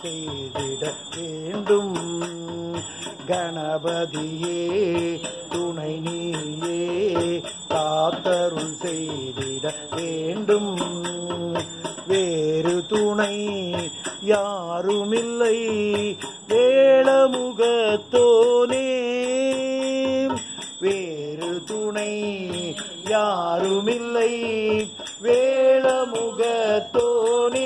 செய்திட வேண்டும் கணபதியே துணை நீயே காத்தருள் செய்திட வேண்டும் வேறு துணை யாருமில்லை வேளமுகத்தோனே வேறு துணை யாருமில்லை வேளமுகத்தோனே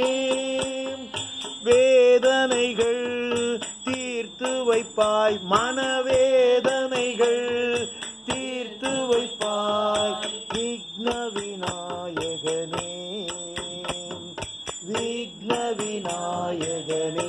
வேதனைகள் தீர்த்து வைப்பாய் மனவேதனைகள் தீர்த்து வைப்பாய் விக்ன விநாயகனே விக்ன விநாயகனே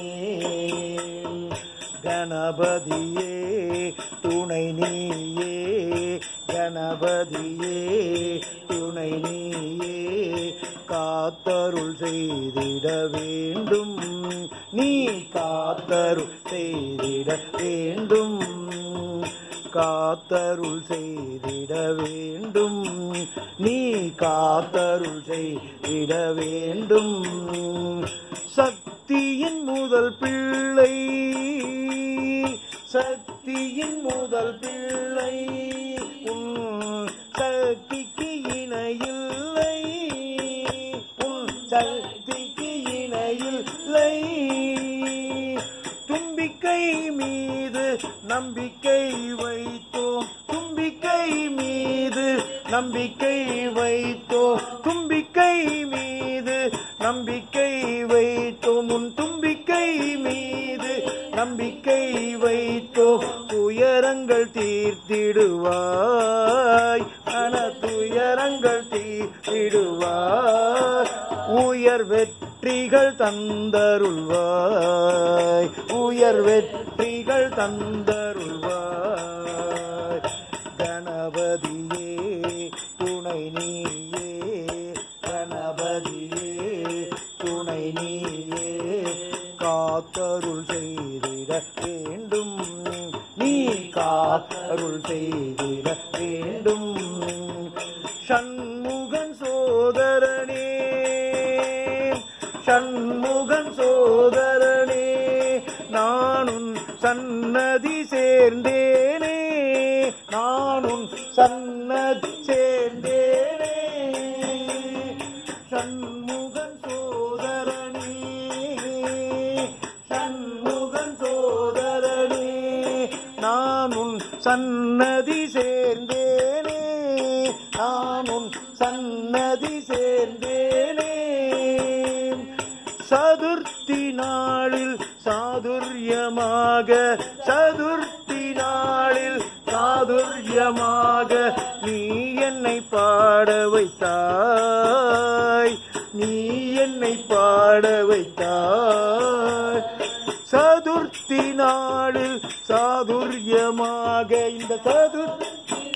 கணபதியே துணை நீயே கணபதியே துணை நீயே காத்தருள் செய்திட வேண்டும் நீ காத்தருள் செய்திட வேண்டும் காத்தருள் செய்திட வேண்டும் நீ காத்தருள் செய்திட வேண்டும் சக்தியின் முதல் பிள்ளை சக்தியின் முதல் பிள்ளை உன் சக்திக்கு இணையில்லை உன் சக்திக்கு இணையில்லை தும்பிக்கை மீது நம்பிக்கை வைத்தோம் தும்பிக்கை மீது நம்பிக்கை வைத்தோம் தும்பிக்கை மீது நம்பிக்கை வைத்தோம் உன் தும்பிக்கை மீது நம்பிக்கை வைத்தோம் துயரங்கள் தீர்த்திடுவாய் மன துயரங்கள் தீர்த்திடுவாய் உயர் வெற்றிகள் தந்தருள்வாய் உயர் வெற்றிகள் தந்தருள்வாய் கணபதியே துணை நீயே கணபதியே துணை நீயே காத்தருள் செய்திட வேண்டும் நீ காத்தருள் செய்திட வேண்டும் சண்முகன் சோதரனே சண்முகன் சோதரனே நானும் சன்னதி சேர்ந்தேனே நானும் சன்னதி சேர்ந்தேனே சண்முகன் சோதரனே சண்முகன் சோதரனே நானும் சன்னதி சேர்ந்தேனே நானும் சன்னதி சேர்ந்தேனே சதுர்த்தி நாளில் சாதுரியமாக சதுர்த்தி நாளில் சாதுரியமாக நீ என்னை பாட வைத்தாய் நீ என்னை பாட வைத்தாய் சதுர்த்தி நாளில் சாதுரியமாக இந்த சதுர்த்தி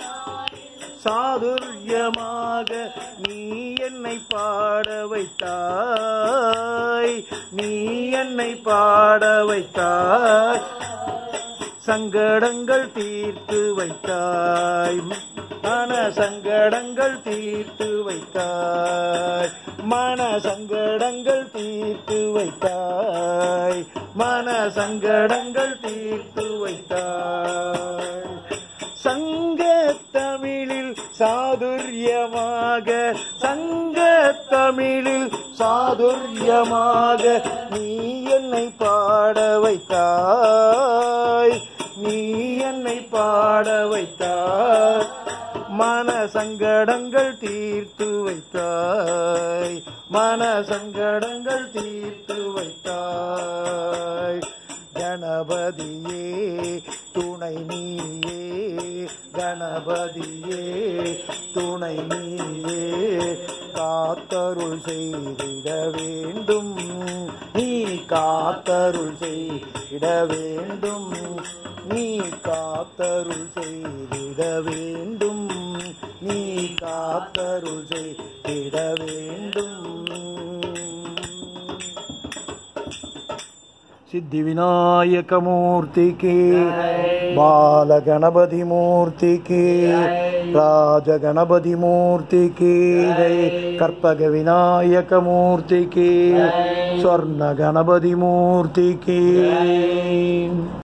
சாதுரியமாக நீ என்னை பாட வைத்தாய் நீ என்னை பாட வைத்தாய் சங்கடங்கள் தீர்த்து வைத்தாய் மன சங்கடங்கள் தீர்த்து வைத்தாய் மன சங்கடங்கள் தீர்த்து வைத்தாய் மன சங்கடங்கள் தீர்த்து வைத்தாய் சங்க தமிழில் சாதுரியமாக சங்க தமிழில் சாதுரியமாக நீ என்னை பாட வைத்தாய் நீ என்னை பாட வைத்தாய் மன சங்கடங்கள் தீர்த்து வைத்தாய் மன சங்கடங்கள் தீர்த்து வைத்தாய் கணபதியே துணை நீயே கணபதியே துணை நீயே காத்தருள் செய்திட வேண்டும் நீ காத்தருள் செய்திட வேண்டும் நீ காத்தருள் செய்திட வேண்டும் நீ காத்தருள் செய்திட வேண்டும் సిద్ధి వినాయక మూర్తికి బాల గణపతి మూర్తికి ராஜகணபதி மூர்த்திக்கு ஜெய் கற்பக விநாயக மூர்த்திக்கு ஸ்வர்ண கணபதி மூர்த்திக்கு